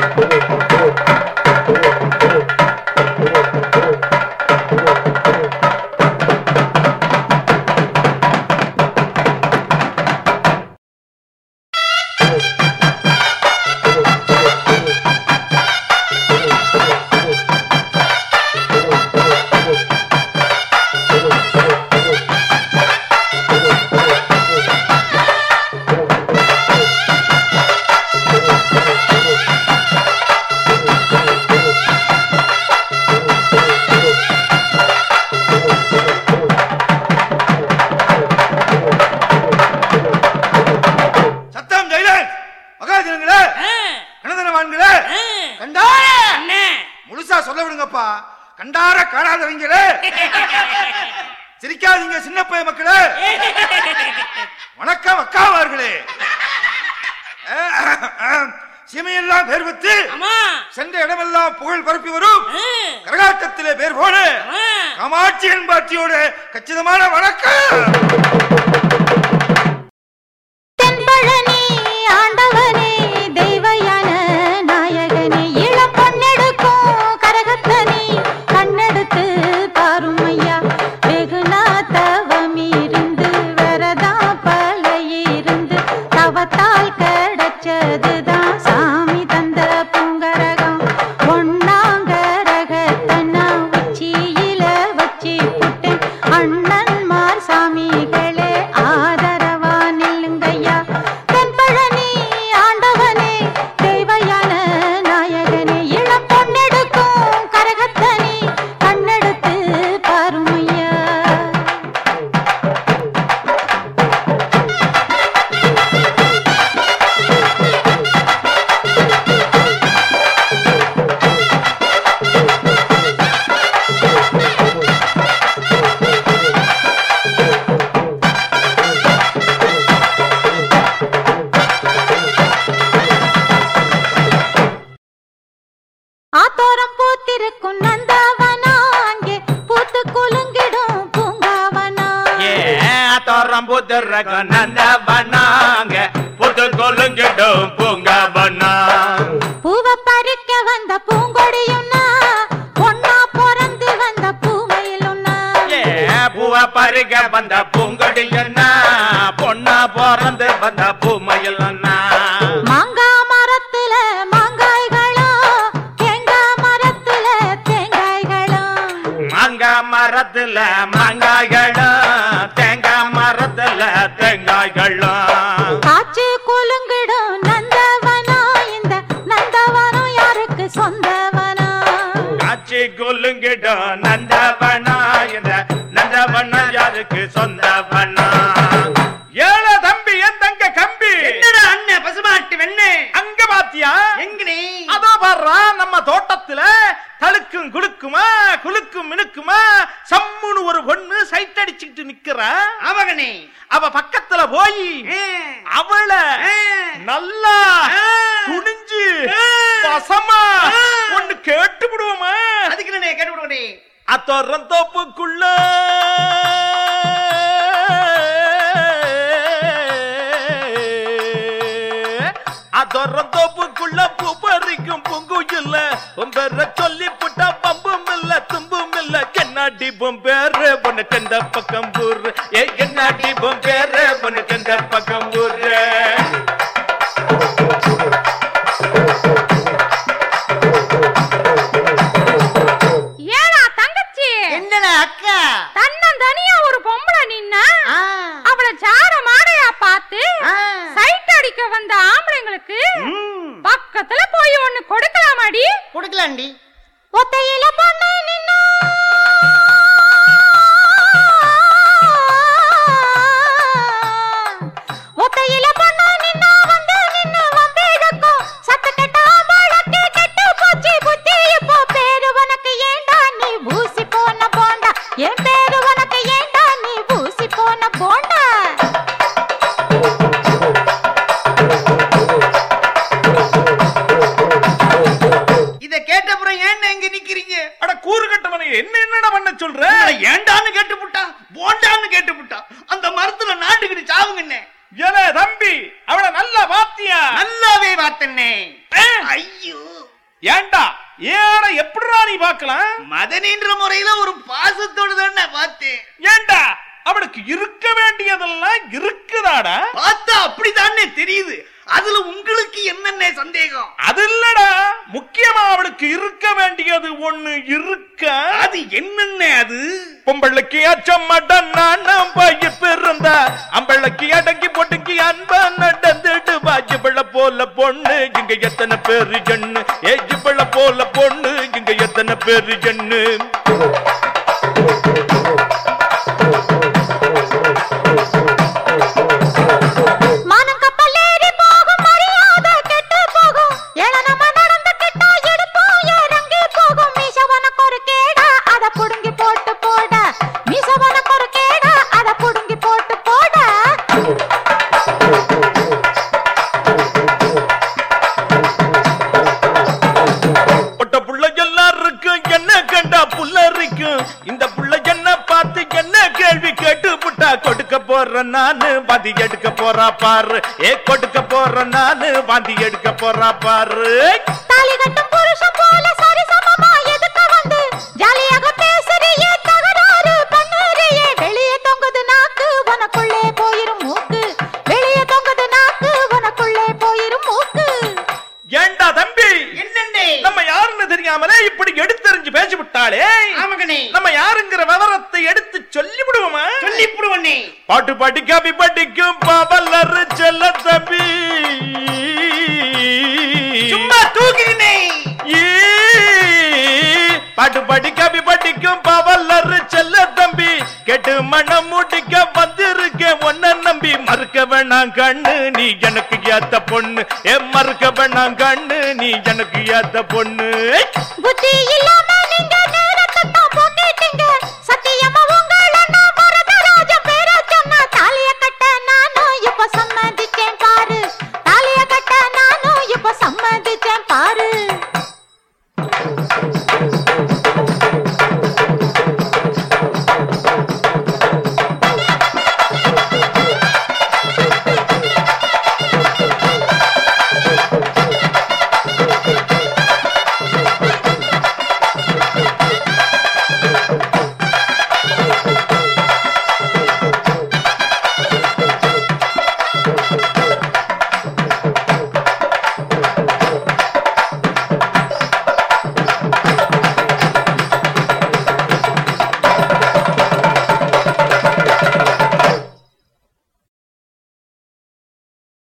சத்தம் ஜெயிலன் மகாஜனங்களே கணதனவான்களே கண்டா முழுசா சொல்ல விடுங்கப்பா கண்டார காணாதவங்களே சிரிக்காதீங்க சின்ன பைய மக்களே வணக்கம் அக்காவார்களே சீமையெல்லாம் பேர் வித்து அம்மா சென்ற இடமெல்லாம் புகழ் பரப்பி வரும் கரகாட்டத்திலே பேர் போன காமாட்சி என்பாட்சியோட கச்சிதமான வணக்கம் தென்பழனி ஆண்டவனே தெய்வயான நாயகனே இளம் பொன்னெடுக்கும் கரகத்தனி கண்ணெடுத்து பாருமையா வெகு நாத்தவம் இருந்து வரதா பல இருந்து தவத்தால் கிடைச்சதுதான் சாமி தந்த பூங்கரகம் ஒன்னாங்கரகத்தனா உச்சியில வச்சு புட்டேன் அண்ணன்மார் சாமிகளே ஆதரவா நில்லுங்கய்யா தென்பழனி ஆண்டவனே தெய்வயான நாயகனே இளம் பொன்னெடுக்கும் கரகத்தனி கண்ணெடுத்து பாருமையா ஆத்தோரம் பூத்திருக்கும் நந்தாவனா அங்கே பூத்து குலுங்கிடும் பூங்காவனா தோறம் புதுரக நந்தவனாங்க புது கொலுங்கிடும் பூங்கவனா பூவை பறிக்க வந்த பூங்கொடியுன்னா பொண்ணா பிறந்து வந்த பூமையிலுன்னா ஏ பூவ பருக வந்த பூங்கொடியன்னா பொண்ணா பிறந்து வந்த பூமையிலன்னா மாங்கா மரத்துல மாங்காய்களும் தேங்காய் மரத்துல தேங்காய்களும் மாங்க மரத்துல மாங்காய்களும் தேங்காய் மரத்துல தேங்காய்களும் காற்று குலுங்கிடும் நந்தவனா இந்த நந்தவனம் யாருக்கு சொந்தவனா காட்சி கொல்லுங்கிடும் நந்தவனா இந்த நந்தவனா யாருக்கு சொந்தவனா ஏழ தம்பி என் தங்க கம்பி என்னடா அண்ணன் பசுமாட்டு வெண்ணே அங்க பாத்தியா எங்கனே அதோ பாடுறா நம்ம தோட்டத்துல தழுக்கும் குலுக்குமா குலுக்கும் மினுக்குமா சம்முன்னு ஒரு பொண்ணு சைட் அடிச்சுக்கிட்டு நிக்கிறா அவகனே அவ பக்கத்துல போய் அவள நல்லா துணிஞ்சு வசமா ஒண்ணு கேட்டு விடுவோமா அதுக்கு நான் கேட்டு விடுவனே அத்தோரம் தோப்புக்குள்ள அதோரம் தோப்புக்குள்ள பூ பறிக்கும் பூங்குயில்ல உம்பெற சொல்லி புட்டா பம்பும் இல்ல தும்பும் இல்ல கண்ணாடி பொம்பேரு பொண்ணுக்கு இந்த பக்கம் ஊரு ஏ கண்ணாடி பொம்பேரு பொண்ணுக்கு இந்த பக்கம் ஊரு ஏடா தங்கச்சி என்னடா அக்கா தன்னன் தனியா ஒரு பொம்பளை நின்னா ஆ, அவள சார மாடையா பார்த்து ஆ. சைட் அடிக்க வந்த ஆம்பளைங்களுக்கு ம், பக்கத்துல போய் ஒண்ணு கொடுக்கலாமாடி கொடுக்கலாண்டி ஒத்தையில பொண்ணு நின்னா ஒத்தையில பொண்ணு நின்னா வந்து நின்னு வம்பிழுக்கும் சத்த கெட்டா வழக்கு கெட்டு போச்சு புத்தி இப்போ பேரு உனக்கு ஏண்டா நீ ஊசி போன போண்டா என் பேரு உனக்கு ஏண்டா நீ ஊசி போன போண்டா இத கேட்டப்புறம் ஏன் இங்க நிக்கிறீங்க அட கூறு கட்டவனை என்ன என்னடா பண்ண சொல்ற உங்களை ஏண்டான்னு கேட்டு புட்டா போண்டான்னு கேட்டு புட்டா அந்த மரத்துல நாட்டுக்கிட்டு சாவுங்கண்ணே ஏலே தம்பி அவள நல்லா பாத்தியா நல்லாவே பார்த்தனே ஆ. ஐயோ ஏன்டா ஏட எப்படிடா நீ பார்க்கலாம் மதனின்ற முறையில ஒரு பாசத்தோடு தானே பார்த்தேன் ஏன்டா அவளுக்கு இருக்க வேண்டியதெல்லாம் இருக்குதாடா பார்த்தா அப்படித்தானே தெரியுது அதுல உங்களுக்கு என்னென்ன சந்தேகம் அது இல்லடா முக்கியமா அவளுக்கு இருக்க வேண்டியது ஒண்ணு இருக்க அது என்னென்ன அது பொம்பளைக்கு அச்சம் மாட்டான் நானும் பைய பிறந்தா அம்பளைக்கு அடங்கி பொட்டுக்கி அன்பா நடந்துட்டு வாஜிபள போல பொண்ணு இங்க எத்தனை பேரு ஜன்னு ஏஜிபள போல பொண்ணு இங்க எத்தனை பேரு ஜன்னு மானம் கப்பல் ஏறி போகும் மரியாதை கெட்டு போகும் ஏளனமா நடந்துக்கிட்டா எடுப்போம் இறங்கி போகும் மீச உனக்கு ஒரு கேடா அத புடுங்கி போட்டு போட மீச உனக்கு ஒரு கேடா அத புடுங்கி போட்டு போட பொட்ட புள்ள எல்லாருக்கும் என்ன கண்டா புல்லரிக்கும் இந்த புள்ள என்ன பார்த்து என்ன கேள்வி கேட்டு புட்டா கொடுக்க போற நானு பாதி எடுக்க போறா பாரு ஏ கொடுக்க போற நானு பாதி எடுக்க போறா பாரு தாலி கட்டும் புருஷன் போல சரிசமமா எதுக்க வந்து ஜாலியாக பேசுறியே தகராறு பண்ணுறியே வெளியே தொங்குது நாக்கு உனக்குள்ளே போயிரும் மூக்கு வெளியே தொங்குது நாக்கு உனக்குள்ளே போயிரும் மூக்கு ஏண்டா தம்பி என்னென்ன நம்ம யாருன்னு தெரியாமலே இப்படி எடுத்தறிஞ்சு பேசி விட்டாளே ஆமகனே நம்ம யாருங்கிற விவரத்தை எடுத்து சொல்லி விடுவோமா சொல்லிப்புடுவனே பாட்டு பாடி கவி படிக்கும் பவல்லரு செல்ல தம்பி சும்மா தூக்கினே ஈ, பாட்டு பாடி கவி படிக்கும் பவல்லரு செல்ல தம்பி கெட்டு மனம் முடிக்க வந்திருக்க ஒன்ன நம்பி மறுக்க வேணாம் கண்ணு நீ எனக்கு ஏத்த பொண்ணு ஏ மறுக்க வேணாம் கண்ணு நீ எனக்கு ஏத்த பொண்ணு புத்தி இல்லாம